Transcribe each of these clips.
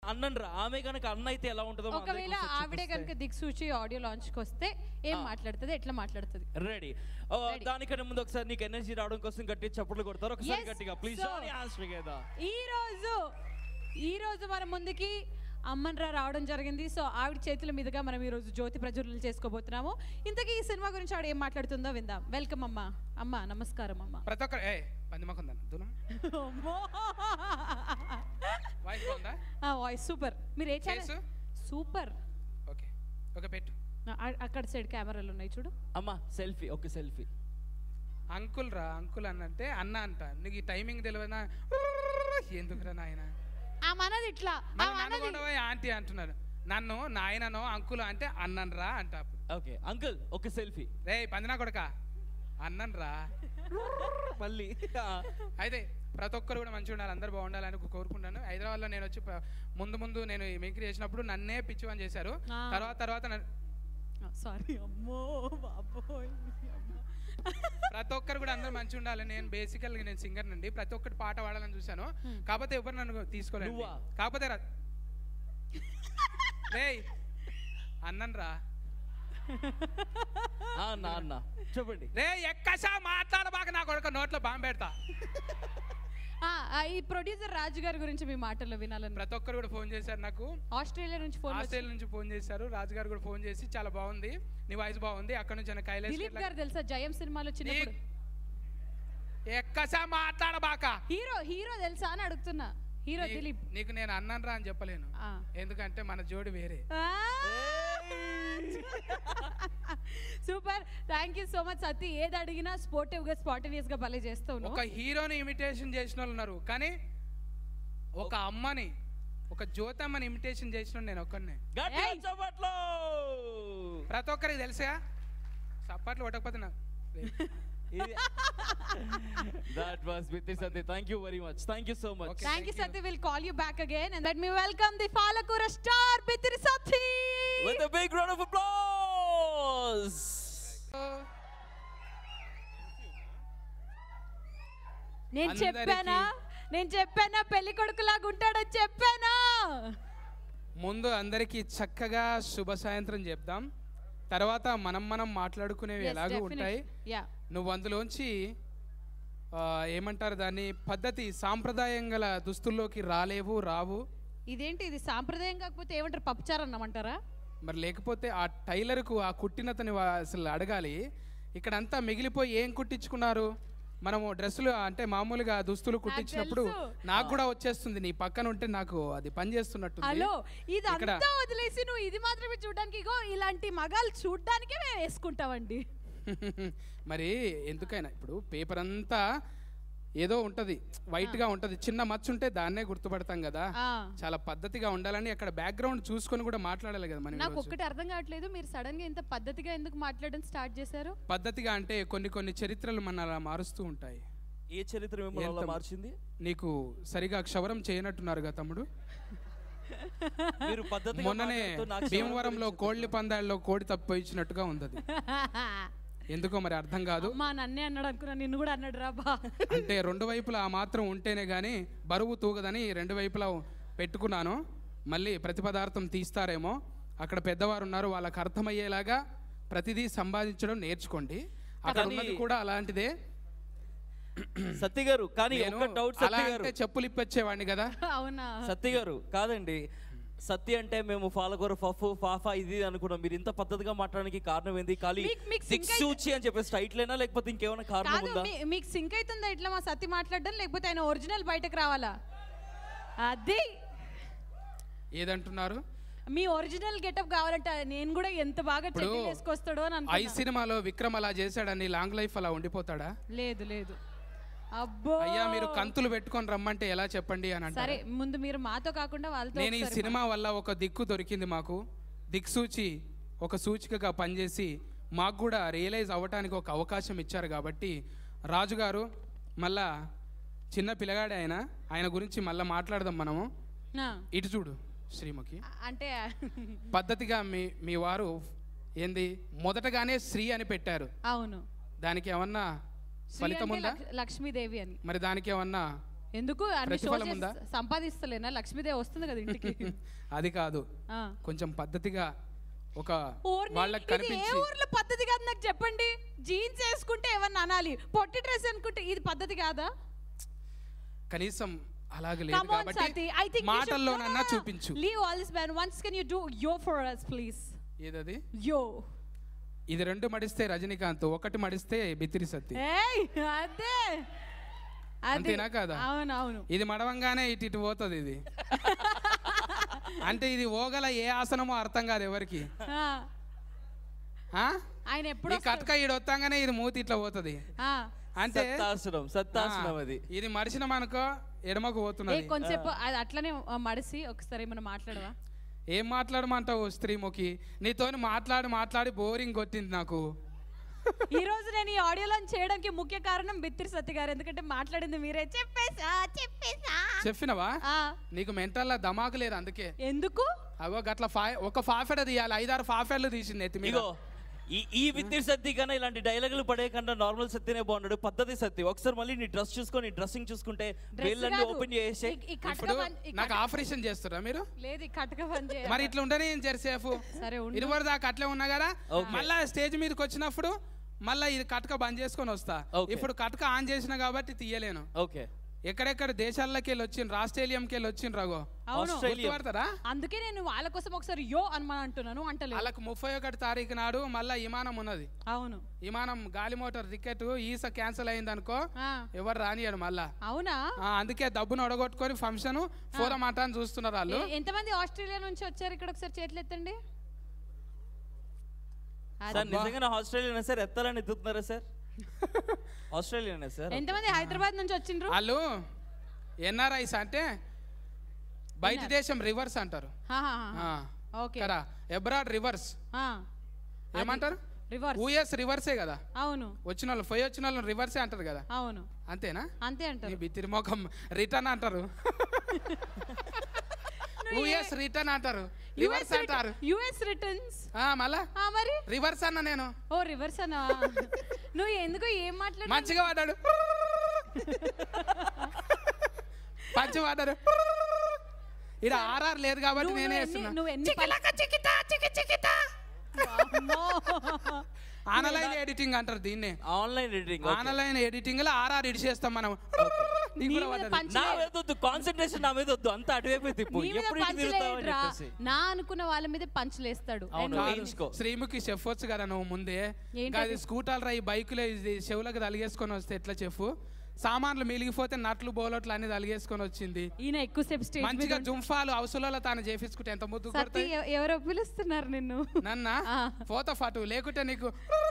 అన్నండ్రా ఆమె కనుక అన్న అయితే ఎలా ఉంటుందో మా అందరికీ ఒకవేళ ఒకసారి ఆవిడే చూపిస్తే. కనుక దిక్సూచి ఆడియో లాంచ్ కి వస్తే ఏం మాట్లాడుతుంది ఎట్లా మాట్లాడుతుంది రెడీ Ready. దానికన్నా ముందు ఒకసారి నీకు ఎనర్జీ రావడం కోసం గట్టి చప్పట్లు కొడతారు ఒకసారి Yes, గట్టిగా ప్లీజ్ so- శ్రీగేదా ఈ రోజు ఈ రోజు మన ముందుకి అమ్మన్రా రావడం జరిగింది సో ఆవిడ చేతుల మీదుగా మనం ఈ రోజు జ్యోతి ప్రజ్వలన చేసుకోబోతున్నాము ఇంతకీ ఈ సినిమా గురించి ఆవిడ ఏం మాట్లాడుతుందో విందాం వెల్కమ్ అమ్మా అమ్మ నమస్కారం అమ్మ ప్రతి ఒక్కరు ఏ పంది మాకుందన్న దూరం వాయిస్ బాగుందా వాయిస్ సూపర్ మీరు ఏ channel Face? Super okay okay పెట్టు అక్కడ సైడ్ కెమెరాలు ఉన్నాయి చూడు అమ్మా సెల్ఫీ ఒక సెల్ఫీ అంకుల్ రా అంకుల్ అన్నంటే అన్న అంట నీకు ఈ టైమింగ్ తెలియదా ఎందుకురా నాయన ఆ మనది ఇట్లా ఆ మరి నన్ను మనది కూడా పోయి ఆంటీ అంటున్నారు నన్ను నాయననో అంకుల్ అంటే అన్నన్ రా అంట అప్పుడు ఓకే అంకుల్ ఒక సెల్ఫీ రే పందినా కొడక అన్నన్ రా మళ్ళీ అయితే ప్రతి ఒక్కరు కూడా మంచిగా ఉండాలి అందరు బాగుండాలని కోరుకుంటాను హైదరాబాద్లో నేను వచ్చి ప- ముందు ముందు నేను మిమిక్రీ చేసినప్పుడు నన్నే పిచ్చివని చేశారు ఆ. తర్వాత తర్వాత నన్ను- సారీ అమ్మో బాబోయ్ అమ్మో. ప్రతి ఒక్కరు కూడా అందరూ మంచిగా ఉండాలి నేను బేసికల్ నేను సింగర్ నుండి ప్రతి ఒక్కటి పాట పాడాలని చూశాను కాకపోతే ఎవరు నన్ను తీసుకోలేదు నువ్వా? కాకపోతే రా రేయ్ అన్నన్ రా ఆ, నా అన్న చెప్పండి రే ఎక్కసా మాట్లాడబాక నా కొడుకు నోట్లో బాంబు పెడతా ఆ, ఆ, ఈ ప్రొడ్యూసర్ రాజు గారి గురించి మీ మాటల్లో వినాలని ప్రతి ఒక్కరు కూడా ఫోన్ చేశారు నాకు ఆస్ట్రేలియా నుంచి ఫోన్ వచ్చి- ఆస్ట్రేలియా నుంచి ఫోన్ చేశారు రాజు గారు కూడా ఫోన్ చేసి చాలా బాగుంది నీ వాయిస్ బాగుంది అక్కడ నుంచి ఆయన కైలాస్ దిలీప్ గారు తెలుసా జయం సినిమాలో చిన్నప్పుడు ఎక్కసా మాట్లాడబాక హీరో హీరో తెలుసా అని అడుగుతున్నా హీరో నీ- దిలీప్ నీకు నేను అన్నాను రా అని చెప్పలేను ఆ. ఎందుకంటే మన జోడి వేరే ఆ! Super thank you so much Sathi ఏది అడిగినా స్పోర్టివ్ గా స్పాటినియస్ గా భలే చేస్తావు ఒక హీరోని ఇమిటేషన్ చేసిన వాళ్ళు ఉన్నారు కానీ ఒక అమ్మని ఒక జ్యోతమ్మని ఇమిటేషన్ చేసిన నేను ఒక్కనే గట్టిగా ఏయ్! చప్పట్లు ప్రతి ఒక్కరికి తెలుసా సప్పట్లు కొట్టకపోతే నాకు that was with Satya thank you very much thank you so much Okay. Thank you thank you. Sathi will call you back again and let me welcome the palakura star Bithiri Sathi With a big round of applause. నేను అందరికీ- చెప్పానా నేను చెప్పానా పెళ్లి కొడుకులాగా ఉంటాడని చెప్పానా ముందు అందరికీ చక్కగా శుభ సాయంత్రం చెప్దాం తర్వాత మనం మనం మాట్లాడుకునేవి ఎలాగో ఉంటాయి యా నువ్వు అందులోంచి ఆ, ఏమంటారు దాన్ని పద్ధతి సాంప్రదాయం గల దుస్తుల్లోకి రాలేవు రావు ఇదేంటి ఇది సాంప్రదాయం కాకపోతే ఏమంటారు పప్పుచారు అన్నమంటారా మరి లేకపోతే ఆ టైలర్కు ఆ కుట్టినతని వా- అసలు అడగాలి ఇక్కడంతా మిగిలిపోయి ఏం కుట్టించుకున్నారు మనము డ్రెస్సులు అంటే మామూలుగా దుస్తులు కుట్టించినప్పుడు తెలుసు. నాకు కూడా వచ్చేస్తుంది నీ పక్కన ఉంటే నాకు అది పని చేస్తున్నట్టు హలో ఇది ఇక్కడ అంతా వదిలేసి నువ్వు ఇది మాత్రమే చూడడానికి ఇగో ఇలాంటి మగాలు చూడడానికే మేము వేసుకుంటామండి మరి ఎందుకైనా ఇప్పుడు పేపర్ అంతా ఏదో ఉంటది వైట్ గా ఉంటది చిన్న మచ్చ ఉంటే దాన్నే గుర్తుపడతాం కదా ఆ. చాలా పద్ధతిగా ఉండాలని అక్కడ బ్యాక్గ్రౌండ్ చూసుకొని కూడా మాట్లాడాలి కదా మనం నాకు ఈరోజు. ఒక్కటి అర్థం కావట్లేదు మీరు సడన్ గా ఇంత పద్ధతిగా ఎందుకు మాట్లాడడం స్టార్ట్ చేశారు పద్ధతిగా అంటే కొన్ని కొన్ని చరిత్రలు మన అలా మారుస్తూ ఉంటాయి ఏ చరిత్ర మిమ్మల్ని అలా ఎంత- మార్చింది నీకు సరిగా క్షవరం చేయనట్టున్నారుగా తమ్ముడు మీరు పద్ధతి మొన్ననే భీమవరంలో కోళ్లి పందాల్లో కోడి తప్పిపోయించినట్టుగా ఉంది అది ఎందుకో మరి అర్థం కాదు అమ్మా నన్నే అన్నాడు అనుకున్నా నిన్ను కూడా అన్నాడు రా బా అంటే రెండు వైపులా ఆ మాత్రం ఉంటేనే కానీ బరువు తూగదని రెండు వైపులా పెట్టుకున్నాను మళ్ళీ ప్రతి పదార్థం తీస్తారేమో అక్కడ పెద్దవారు ఉన్నారు వాళ్ళకి అర్థమయ్యేలాగా ప్రతిదీ సంపాదించడం నేర్చుకోండి అక్కడ కానీ- ఉన్నది కూడా అలాంటిదే సత్య గారు కానీ నేను ఒక డౌట్ అలా సత్య గారు అంటే చెప్పులు ఇప్పొచ్చేవాడిని కదా అవునా సత్య గారు కాదండి సత్య అంటే మేము పాలకూర ఫఫ్ ఫాఫా ఇది అనుకున్నాం మీరు ఇంత పద్ధతిగా మాట్లాడడానికి కారణం ఏంది ఖాళీ మీకు- మీకు sync అయితే- దిక్సూచి అని చెప్పేసి టైట్లేనా లేకపోతే ఇంకేమైనా కారణం కాదు ఉందా మీ- మీకు సింక్ అవుతుందా ఇట్లా మా సత్తి మాట్లాడడం లేకపోతే ఆయన ఒరిజినల్ బయటకు రావాలా అది ఏదంటున్నారు మీ ఒరిజినల్ గెటప్ కావాలంటే నేను కూడా ఎంత బాగా ఇప్పుడు చెడ్డీలు వేసుకొస్తాడో అని ఐ అనుకున్నా సినిమాలో విక్రమ్ అలా చేశాడని లాంగ్ లైఫ్ అలా ఉండిపోతాడా లేదు లేదు అబ్బో అయ్యా మీరు కంతులు పెట్టుకొని రమ్మంటే ఎలా చెప్పండి అని సరే అంటారు ముందు మీరు మాతో కాకుండా వాళ్ళతో నేను ఈ ఒకసారి సినిమా వల్ల ఒక దిక్కు దొరికింది మాకు దిక్సూచి ఒక సూచికగా పనిచేసి మాకు కూడా రియలైజ్ అవ్వటానికి ఒక అవకాశం ఇచ్చారు కాబట్టి రాజుగారు మళ్ళా చిన్న పిల్లగాడే ఆయన ఆయన గురించి మళ్ళీ మాట్లాడదాం మనము ఆ, ఇటు చూడు శ్రీముఖి అంటే పద్ధతిగా మీ మీ వారు ఏంది మొదటగానే శ్రీ అని పెట్టారు అవును దానికి ఏమన్నా శ్రీ ఫలితం అంటే ఉందా లక్- లక్ష్మీదేవి అని మరి దానికి ఏమన్నా ఎందుకు అన్ని ప్రతిఫలం shows ఉందా? చేసి సంపాదిస్తలేనా లక్ష్మీదేవి వస్తుంది కదా ఇంటికి అది కాదు ఆ. కొంచెం పద్ధతిగా ఒక ఊర్ని- వాళ్ళకి ఇది ఏ కనిపించి ఊర్లో పద్ధతి కాదు నాకు చెప్పండి జీన్స్ వేసుకుంటే ఏమన్నా అనాలి పొట్టి డ్రెస్ అనుకుంటే ఇది పద్ధతి కాదా కనీసం అలాగే లేదు Come on, Sati. I కాబట్టి think you should- మాటల్లోనన్నా No, no, no. చూపించు Leave all this man. Once can you do yo for us, please? ఏదది Yo. ఇది రెండు మడిస్తే రజనీకాంత్ ఒకటి మడిస్తే బిత్తిరి సత్తి ఏయ్ అదే అది అంతేనా కాదా? అవును అవును ఇది మడవంగానే ఇటు ఇటు పోతుంది ఇది అంటే ఇది ఓగల ఏ ఆసనమో అర్థం కాదు ఎవరికి ఆ, ఆ? ఆయన ఎప్పుడు ఈ కట్క ఈడు వస్తాగానే ఇది మూతి ఇట్లా పోతుంది ఆ, అంటే సత్తాసనం సత్తాసనం ఆ, అది ఇది మడిచినాం అనుకో ఎడమకు ఏ పోతున్నది కొంచెంసేపు అది అట్లనే ఆ, మడిసి ఒకసారి ఏమైనా మాట్లాడవా ఏం మాట్లాడమంటావు స్త్రీముఖి నీతోని మాట్లాడి మాట్లాడి బోరింగ్ కొట్టింది నాకు ఈ రోజు నేను ఈ ఆడియోలో చేయడానికి ముఖ్య కారణం బిత్తిరి సత్య గారు ఎందుకంటే మాట్లాడింది మీరే చెప్పేసా చెప్పేసా చెప్పినవా ఆ, నీకు మెంటల్లా ధమాకు లేదు అందుకే ఎందుకు అగో గట్ల ఫా ఒక ఫాఫెడ తీయాలి ఐదారు ఫాఫెడ్లు తీసింది ఎత్తి మీద ఇగో ఈ ఈ విత్తిరి సత్తి కన్నా ఇలాంటి డైలాగులు పడే కన్నా నార్మల్ సత్తినే బాగున్నాడు పద్ధతి సత్తి ఒకసారి మళ్ళీ నీ డ్రెస్ చూసుకొని డ్రెస్సింగ్ చూసుకుంటే Dress వేళ్ళన్నీ కాదు. ఓపెన్ చేసే ఈ- ఈ కటక ఇప్పుడు పని- ఈ నాకు కటక- ఆపరేషన్ చేస్తారా మీరు లేదు ఈ కటక పని చేయాలి. మరి ఇట్లా ఉంటేనే నేను జెర్సేఫ్ సరే ఉండు. ఇరువరు దాకా అట్లే ఉన్నా కదా Okay. మళ్ళా స్టేజ్ మీదకి వచ్చినప్పుడు మళ్ళా ఇది కటక బంద్ చేసుకొని వస్తా Okay. ఇప్పుడు కటక ఆన్ చేసిన కాబట్టి తీయలేను ఓకే ఎక్కడెక్కడ దేశాలకి వెళ్ళి వచ్చిండ్రు ఆస్ట్రేలియంకి వెళ్ళి వచ్చిండ్రు రఘు అవును ఆస్ట్రేలియా. గుర్తుపడతారా అందుకే నేను వాళ్ళ కోసం ఒకసారి యో అని అంటున్నాను అంటలేదు వాళ్ళకి ముప్పై ఒకటి తారీఖు నాడు మళ్ళా విమానం ఉన్నది అవును విమానం గాలి మోటార్ టికెట్ ఈస క్యాన్సిల్ అయింది అనుకో ఆ, ఎవరు రానియడు మళ్ళా అవునా ఆ, అందుకే డబ్బును ఒడగొట్టుకొని ఫంక్షన్ ఫోరం అంట అని చూస్తున్నారు వాళ్ళు ఏ- ఎంతమంది ఆస్ట్రేలియా నుంచి వచ్చారు ఇక్కడ ఒకసారి చేతులు ఎత్తండి సార్ నిజంగా ఆస్ట్రేలియా సార్ ఎత్తాలని ఎత్తుతున్నారా సార్ ఆస్ట్రేలియానే సార్ ఎంతమంది హైదరాబాద్ నుంచి వచ్చిండ్రు వాళ్ళు ఎన్ఆర్ఐస్ అంటే బయట దేశం రివర్స్ అంటారు హా, హా, హా. ఆ, ఓకే కదా ఎబ్రాడ్ రివర్స్ ఆ, ఏమంటారు రివర్స్ యూఎస్ రివర్సే కదా అవును వచ్చిన వాళ్ళు పోయి వచ్చిన వాళ్ళని రివర్సే అంటారు కదా అవును అంతేనా అంతే నీ అంటారు బిత్తిరి మొఖం రిటర్న్ అంటారు యూఎస్ రిటర్న్ అంటారు రివర్స్ అంటారు యుఎస్ రిటర్న్స్ ఆ, మళ్ళా మరి రివర్స్ అన్న నేను ఓ రివర్స్ అన్నా నువ్వు ఎందుకు ఏం మాట్లాడు మంచిగా వాడాడు పంచి వాడారు ఇక్కడ ఆర్ఆర్ లేదు కాబట్టి నువ్వు నేనే ఎన్ని- వేస్తున్నా నువ్వు ఎన్ని అమ్మో. ఆన్లైన్ ఎడిటింగ్ అంటారు దీన్నే ఆన్లైన్ ఎడిటింగ్ ఆన్లైన్ ఎడిటింగ్ లో ఆర్ఆర్ ఎడిట్ చేస్తాం మనం నీకు నీ కూడా మీద పడ్డది. పంచ్ నా మీద వద్దు కాన్సన్ట్రేషన్ నా మీద వద్దు అంతా అటువైపు తిప్పు నీ మీద ఎప్పుడు ఇటు తిరుగుతావు అని పంచులేయడ్రా. చెప్పేసి నా అనుకున్న వాళ్ళ మీద పంచులేస్తాడు అవును And వేయించుకో శ్రీముఖి చెప్పొచ్చు కదా నువ్వు ముందే ఏంటది? ఇంకా అది స్కూటర్ రా ఈ బైకులో ఇది చెవులకు తలిగేసుకొని వస్తే ఎట్లా చెప్పు సామాన్లు మిలిగిపోతే నట్లు బోలట్లు అన్ని తలిగేసుకొని వచ్చింది ఈయన ఎక్కువసేపు స్టేజ్ మీద మంచిగా జుంఫాలు అవసరాల తాను చేపించుకుంటే ఎంత ముద్దు సతీ కొడతాయి ఎవ- ఎవరో పిలుస్తున్నారు నిన్ను నన్న ఆ. పోత ఫటు లేకుంటే నీకు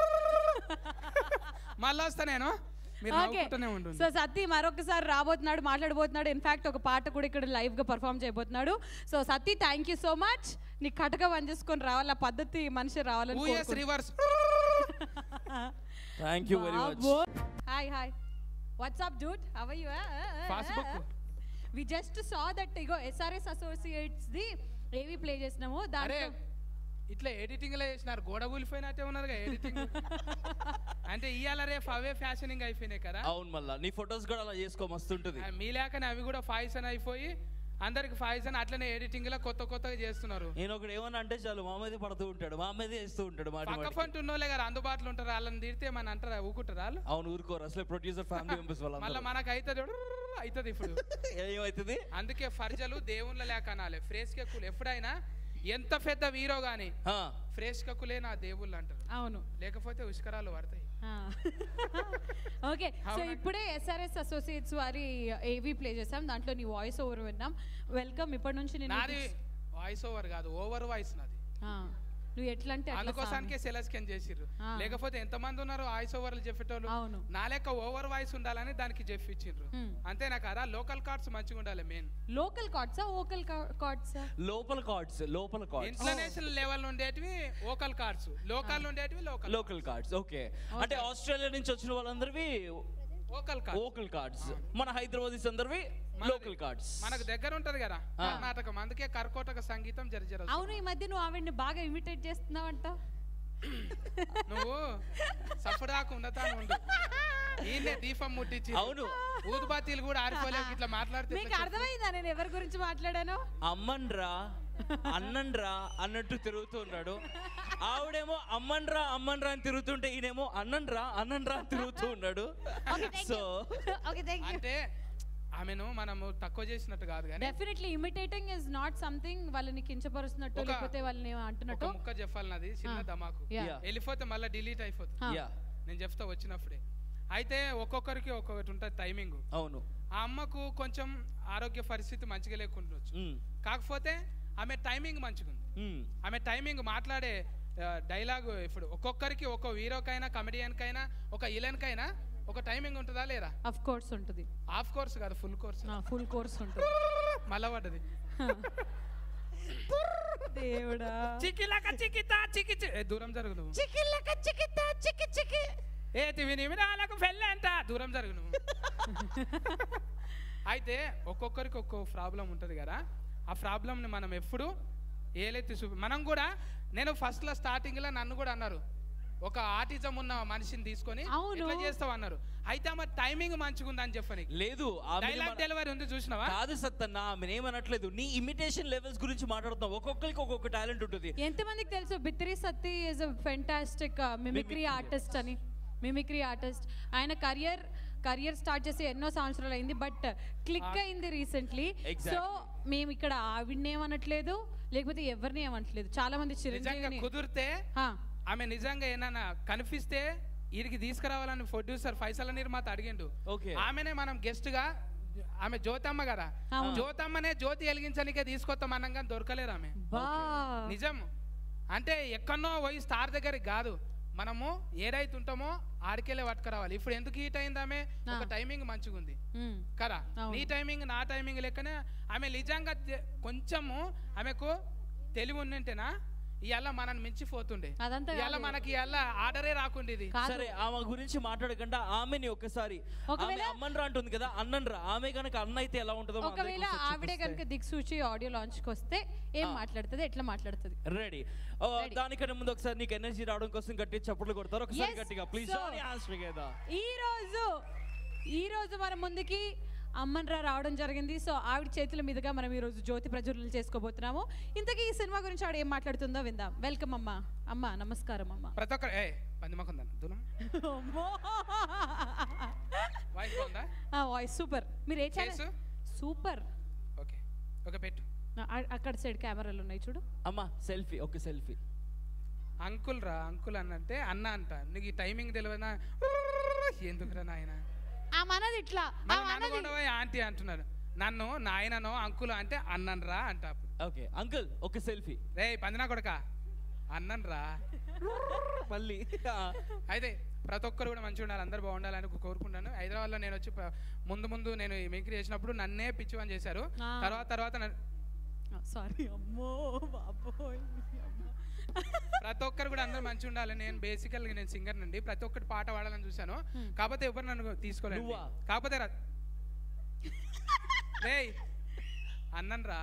మళ్ళీ వస్తా నేను మీరు ఓకే నవ్వుకుంటూనే ఉండండి సో సతీ మరొకసారి రాబోతున్నాడు మాట్లాడబోతున్నాడు ఇన్ఫాక్ట్ ఒక పాట కూడా ఇక్కడ లైవ్ గా పర్ఫామ్ చేయబోతున్నాడు so Sathi thank you so much నీ కటక పని చేసుకొని రావాలి ఆ పద్ధతి మనిషి రావాలని US reverse thank you very much hi hi what's up dude how you Passbook. We just saw that ఇగో SRS associates the AV play చేసినాము అరే దాంట్లో ఇట్లా ఎడిటింగ్ లో చేసినారు గోడ కూలిపోయినట్టే ఉన్నారు ఎడిటింగ్ అంటే ఇవాళ రేపు అవే ఫ్యాషనింగ్ అయిపోయినాయి కదా అవును మళ్ళా నీ ఫొటోస్ కూడా అలా చేసుకో మస్తు ఉంటుంది ఆ, మీ లేకనే అవి కూడా ఫాయిసన్ అయిపోయి అందరికి ఫాయిసన్ అట్లనే ఎడిటింగ్ లో కొత్త కొత్తగా చేస్తున్నారు నేను ఒకటి ఏమన్నా అంటే చాలు మా మీద పడుతూ ఉంటాడు మా మీద వేస్తూ ఉంటాడు మాటి పక్క మాటికి. పంట ఉన్నోళ్ళే కదా అందుబాటులో ఉంటారు వాళ్ళని తిడితే మన అంటారా ఊకుంటారు వాళ్ళు అవును ఊరుకోరు అసలే ప్రొడ్యూసర్ ఫ్యామిలీ మెంబర్స్ మళ్ళీ వాళ్ళందరూ మనకు అవుతుంది అవుతుంది ఇప్పుడు ఏమవుతుంది అందుకే ఫర్జలు దేవుళ్ళ లేక అనాలి ఫ్రేస్ కక్కులు ఎప్పుడైనా ఎంత పెద్ద వీరో గాని ఆ, ఫ్రేస్ కక్కులే నా దేవుళ్ళు అంటారు అవును లేకపోతే ఉష్కరాలు పడతాయి ఓకే సో అవునండి. ఇప్పుడే ఎస్ఆర్ఎస్ అసోసియేట్స్ వారి ఏవి ప్లే చేసాం దాంట్లో నీ వాయిస్ ఓవర్ విన్నాం వెల్కమ్ ఇప్పటి నుంచి నేను నాది వాయిస్ ఓవర్ కాదు ఓవర్ వాయిస్ నాది ఆ, నువ్వు ఎట్లా అంటే అట్లా అందుకోసానికే సెలెక్షన్ చేసిర్రు ఆ. లేకపోతే ఎంతమంది ఉన్నారు వాయిస్ ఓవర్లు చెప్పేటోళ్ళు అవును నా లెక్క ఓవర్ వాయిస్ ఉండాలని దానికి చెప్పిచ్చిండ్రు Hmm. అంతేనా కదా లోకల్ కార్డ్స్ మంచిగా ఉండాలి మెయిన్ లోకల్ కార్డ్సా ఓకల్ కార్డ్సా లోపల కార్డ్స్ లోపల కార్డ్స్ ఇంటర్నేషనల్ లెవెల్ ఉండేటివి ఓకల్ కార్డ్స్ లోకల్ ఉండేటివి లోకల్ లోకల్ కార్డ్స్ ఓకే అంటే ఆస్ట్రేలియా నుంచి వచ్చిన వాళ్ళందరివి ఓకల్ కార్డ్ లోకల్ కార్డ్స్ మన హైదరాబాద్ అందరివి మనది- లోకల్ కార్డ్స్ మనకు దగ్గర ఉంటది కదా కర్ణాటకం అందుకే కర్కోటక సంగీతం జరజర అవును ఈ మధ్య నువ్వు ఆవిడ్ని బాగా ఇమిటేట్ చేస్తున్నావంట నువ్వు సఫడాకు ఉండతా ఉండు ఈయనే దీపం ముట్టించి అవును. ఊదుబాతీలు కూడా ఆరిపోలేవు ఇట్లా మాట్లాడితే మీకు ఎట్లా చెప్పు? అర్థమైందా నేను ఎవరి గురించి మాట్లాడాను అమ్మన్రా అన్నండ్రా అన్నట్టు తిరుగుతూ ఉన్నాడు ఆవిడేమో అమ్మన్రా అమ్మన్రా అని తిరుగుతుంటే ఈయనేమో అన్నండ్రా అన్నండ్రా అని తిరుగుతూ ఉన్నాడు సో ఓకే థ్యాంక్ యూ అంటే ఆమెను మనము తక్కువ చేసినట్టు కాదు కానీ definitely imitating is not something వాళ్ళని కించపరుస్తున్నట్టు ఒక- లేకపోతే వాళ్ళని ఏమో ఒక అంటున్నట్టు ముక్క చెప్పాలి నాది చిన్న ఆ. దమాకు Yeah. Yeah. వెళ్ళిపోతే మళ్ళీ డిలీట్ అయిపోతుంది ఆ. యా నేను చెప్తా వచ్చినప్పుడే అయితే ఒక్కొక్కరికి ఒక్కొక్కటి ఉంటుంది టైమింగ్ అవును ఆ అమ్మకు కొంచెం ఆరోగ్య పరిస్థితి మంచిగా లేకుండొచ్చు ఉమ్, కాకపోతే ఆమె టైమింగ్ మంచిగా ఉంది ఉమ్, ఆమె టైమింగ్ మాట్లాడే డైలాగ్ ఇప్పుడు ఒక్కొక్కరికి ఒక్కో హీరోకైనా కమెడియన్కైనా ఒక ఇలెన్కైనా ఒక టైమింగ్ ఉంటుందా లేదా అఫ్ కోర్స్ ఉంటుంది హాఫ్ కోర్స్ కాదు ఫుల్ కోర్స్ ఫుల్ కోర్స్ ఉంటుంది మళ్ళా పడ్డది దేవుడా చికిలక చికితా చికి చి- ఏ, దూరం జరుగు నువ్వు చికిల్లక చికిత చికి చికి ఏ తివి నిమిరాలకు పెళ్ళి అంట దూరం జరుగు నువ్వు అయితే ఒక్కొక్కరికి ఒక్కో ప్రాబ్లం ఉంటుంది కదా ఆ ప్రాబ్లమ్ని మనం ఎప్పుడు ఏలెత్తి చూపి మనం కూడా నేను ఫస్ట్లో స్టార్టింగ్లో నన్ను కూడా అన్నారు ఒక ఆటిజం ఉన్న మనిషిని తీసుకొని అవును. ఎట్లా చేస్తావు అన్నారు అయితే ఆమె టైమింగ్ మంచిగా ఉందని చెప్పని లేదు ఆమె డైలాగ్ డెలివరీ ఉంది చూసినావా కాదు సత్తన్న ఆమె ఏమనట్లేదు నీ ఇమిటేషన్ లెవెల్స్ గురించి మాట్లాడుతున్నాం ఒక్కొక్కరికి ఒక్కొక్క టాలెంట్ ఉంటుంది ఎంతమందికి తెలుసు Bithiri Satti is a fantastic mimicry Mimicry, artist అని మిమిక్రీ ఆర్టిస్ట్ ఆయన కరియర్ కరియర్ స్టార్ట్ చేసి ఎన్నో సంవత్సరాలు అయింది బట్ క్లిక్ అయింది రీసెంట్లీ సో Exactly. మేము ఇక్కడ ఆవిడని ఏమనట్లేదు లేకపోతే ఎవరిని ఏమనట్లేదు చాలా మంది నిజంగా చిరంజీవిని కుదిరితే హా, ఆమె నిజంగా ఏమన్నా కనిపిస్తే వీరికి తీసుకురావాలని ప్రొడ్యూసర్ ఫైసల నిర్మాత అడిగిండు Okay. ఆమెనే మనం గెస్ట్ గా ఆమె జ్యోతమ్మ కదా అవును. జ్యోతమ్మనే జ్యోతి వెలిగించడానికే తీసుకొస్తాం అన్నం కానీ దొరకలేరు ఆమె బా నిజం అంటే ఎక్కడనో పోయి స్టార్ దగ్గరికి కాదు మనము ఏదైతే ఉంటామో ఆడికెళ్ళే పట్టుకురావాలి ఇప్పుడు ఎందుకు హీట్ అయింది ఆమె ఒక ఆ. టైమింగ్ మంచిగా ఉంది మ్మ్. కదా అవును. నీ టైమింగ్ నా టైమింగ్ లెక్కనే ఆమె నిజంగా తె- కొంచెము ఆమెకు తెలివి ఉండింటేనా ఇవాళ మనల్ని మించిపోతుండే అదంతా ఇవాళ కాదు. మనకి ఇవాళ ఆర్డరే రాకుండేది కాదు. సరే ఆమె గురించి మాట్లాడకుండా ఆమెని ఒక్కసారి ఆమె ఒకవేళ- అమ్మన్రా అంటుంది కదా అన్నన్రా ఆమె కనుక అన్న అయితే ఎలా ఉంటుందో మా అందరికీ ఒకవేళ ఒకసారి ఆవిడే చూపిస్తే. కనుక దిక్సూచి ఆడియో లాంచ్ కి వస్తే ఏం మాట్లాడుతుంది ఎట్లా మాట్లాడుతుంది రెడీ Ready. దానికన్నా ముందు ఒకసారి నీకు ఎనర్జీ రావడం కోసం గట్టి చప్పట్లు కొడతారు ఒకసారి Yes, గట్టిగా ప్లీజ్ so- ఈ రోజు ఈ రోజు మన ముందుకి అమ్మన్రా రావడం జరిగింది సో ఆవిడ చేతుల మీదుగా మనం ఈ రోజు జ్యోతి ప్రజ్వలన చేసుకోబోతున్నాము ఇంతకీ ఈ సినిమా గురించి ఆవిడ ఏం మాట్లాడుతుందో విందాం వెల్కమ్ అమ్మ అమ్మ నమస్కారం అమ్మ ప్రతి ఒక్కరు ఏ పంది మాకుందా దూరం వాయిస్ బాగుందా వాయిస్ సూపర్ మీరు ఏ channel Face? Super okay okay పెట్టు అక్కడ సైడ్ కెమెరాలు ఉన్నాయి చూడు అమ్మా సెల్ఫీ ఓకే సెల్ఫీ అంకుల్ రా అంకుల్ అన్నంటే అన్న అంట నీకు ఈ టైమింగ్ తెలియదా ఎందుకురా నాయన ఆ మనది ఇట్లా ఆ మళ్ళీ నన్ను మనది కూడా పోయి ఆంటీ అంటున్నాడు నన్ను నాయననో అంకుల్ అంటే అన్నన్రా అంట అప్పుడు ఓకే అంకుల్ ఒక సెల్ఫీ రే పందినా కొడక అన్నన్రా మళ్ళీ అయితే ప్రతి ఒక్కరు కూడా మంచిగా ఉండాలి అందరు బాగుండాలని కోరుకుంటాను హైదరాబాద్లో నేను వచ్చి ప- ముందు ముందు నేను మిమిక్రీ చేసినప్పుడు నన్నే పిచ్చివని చేశారు ఆ. తర్వాత తర్వాత నన్ను- సారీ అమ్మో బాబోయ్ అమ్మో. ప్రతి ఒక్కరు కూడా అందరూ మంచిగా ఉండాలి నేను బేసికల్గా నేను సింగర్ నుండి ప్రతి ఒక్కటి పాట పాడాలని చూశాను కాకపోతే ఎవరు నన్ను తీసుకోలేదు నువ్వా? కాకపోతే రా రేయ్ అన్నన్రా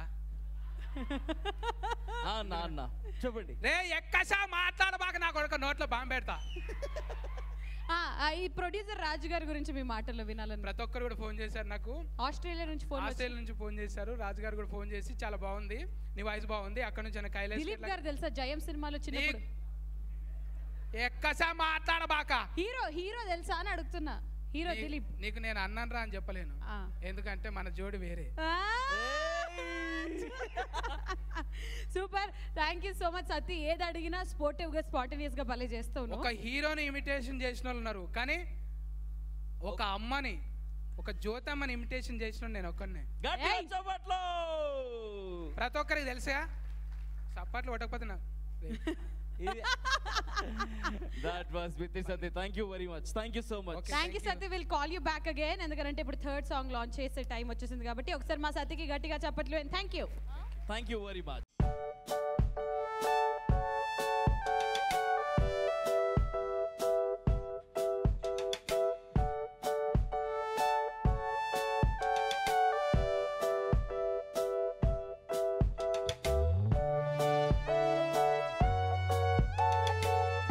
ఆ, నా అన్న చెప్పండి రే ఎక్కసా మాట్లాడబాక నా కొడుకు నోట్లో బాంబు పెడతా ఆ, ఆ, ఈ ప్రొడ్యూసర్ రాజు గారి గురించి మీ మాటల్లో వినాలని ప్రతి ఒక్కరు కూడా ఫోన్ చేశారు నాకు ఆస్ట్రేలియా నుంచి ఫోన్ ఆస్ట్రేలియా నుంచి ఫోన్ చేశారు రాజు గారు కూడా ఫోన్ చేసి చాలా బాగుంది నీ వాయిస్ బాగుంది అక్కడ నుంచి నాకు కైలాస్ దిలీప్ గారు తెలుసా జయం సినిమాలో చిన్నప్పుడు ఎక్కసా మాట్లాడబాక హీరో హీరో తెలుసా అని అడుగుతున్నా హీరో నీ- దిలీప్ నీకు నేను అన్నరా అని చెప్పలేను ఆ. ఎందుకంటే మన జోడి వేరే ఆ! Super thank you so much Sathi ఏది అడిగినా స్పోర్టివ్ గా స్పాటనియస్ గా భలే చేస్తావు ఒక హీరోని ఇమిటేషన్ చేసిన వాళ్ళు ఉన్నారు కానీ ఒక అమ్మని ఒక జ్యోతమ్మని ఇమిటేషన్ చేసిన నేను ఒక్కనే గట్టిగా ఏయ్! చప్పట్లు ప్రతి ఒక్కరికి తెలుసా చప్పట్లు కొట్టకపోతే నాకు that was with Satya thank you very much thank you so much Okay. Thank you thank you. Sathi will call you back again ఎందుకంటే ఇప్పుడు థర్డ్ సాంగ్ లాంచ్ చేసే టైం వచ్చేసింది కాబట్టి ఒకసారి మా సతీకి గట్టిగా చెప్పట్లు thank you thank you very much